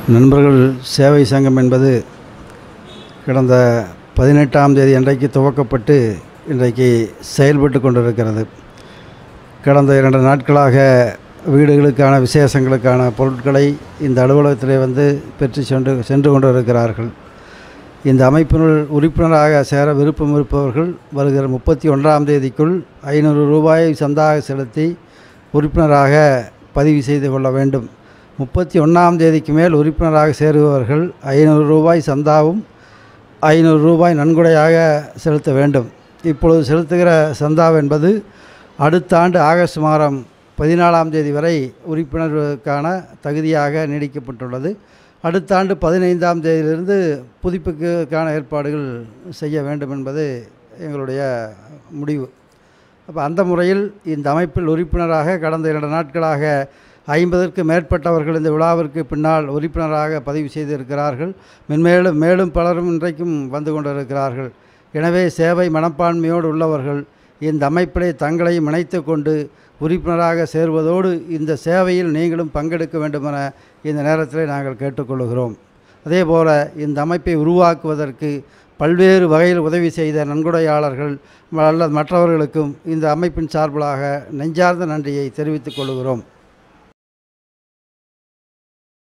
நண்பர்கள் சேவை சங்கம் என்பது கடந்த பதினெட்டாம் தேதி அன்றைக்கு துவக்கப்பட்டு இன்றைக்கு செயல்பட்டு கொண்டிருக்கிறது கடந்த இரண்டு நாட்களாக வீடுகளுக்கான விசேஷங்களுக்கான பொருட்களை இந்த அலுவலகத்திலே வந்து பெற்று சென்று சென்று கொண்டிருக்கிறார்கள் இந்த அமைப்பினுள் உறுப்பினராக சேர விருப்பம் இருப்பவர்கள் வருகிற முப்பத்தி ஒன்றாம் தேதிக்குள் ஐநூறு ரூபாயை சந்தாக செலுத்தி உறுப்பினராக பதிவு செய்து கொள்ள வேண்டும் முப்பத்தி ஒன்றாம் தேதிக்கு மேல் உறுப்பினராக சேருபவர்கள் ஐநூறு ரூபாய் சந்தாவும் ஐநூறு ரூபாய் நன்கொடையாக செலுத்த வேண்டும் இப்பொழுது செலுத்துகிற சந்தா என்பது அடுத்த ஆண்டு ஆகஸ்ட் மாதம் பதினாலாம் தேதி வரை உறுப்பினர்களுக்கான தகுதியாக நீடிக்கப்பட்டுள்ளது அடுத்த ஆண்டு பதினைந்தாம் தேதியிலிருந்து புதுப்பிப்புக்கான ஏற்பாடுகள் செய்ய வேண்டும் என்பது எங்களுடைய முடிவு அப்போ அந்த முறையில் இந்த அமைப்பில் உறுப்பினராக கடந்த இரண்டு நாட்களாக ஐம்பதற்கு மேற்பட்டவர்கள் இந்த விழாவிற்கு பின்னால் உறுப்பினராக பதிவு செய்திருக்கிறார்கள் மென்மேலும் மேலும் பலரும் இன்றைக்கும் வந்து கொண்டிருக்கிறார்கள் எனவே சேவை மனப்பான்மையோடு உள்ளவர்கள் இந்த அமைப்பிலே தங்களையும் இணைத்து கொண்டு உறுப்பினராக சேர்வதோடு இந்த சேவையில் நீங்களும் பங்கெடுக்க வேண்டுமென இந்த நேரத்தில் நாங்கள் கேட்டுக்கொள்கிறோம் அதேபோல இந்த அமைப்பை உருவாக்குவதற்கு பல்வேறு வகையில் உதவி செய்த நன்கொடையாளர்கள் அல்லது மற்றவர்களுக்கும் இந்த அமைப்பின் சார்பிலாக நெஞ்சார்ந்த நன்றியை தெரிவித்துக் கொள்கிறோம்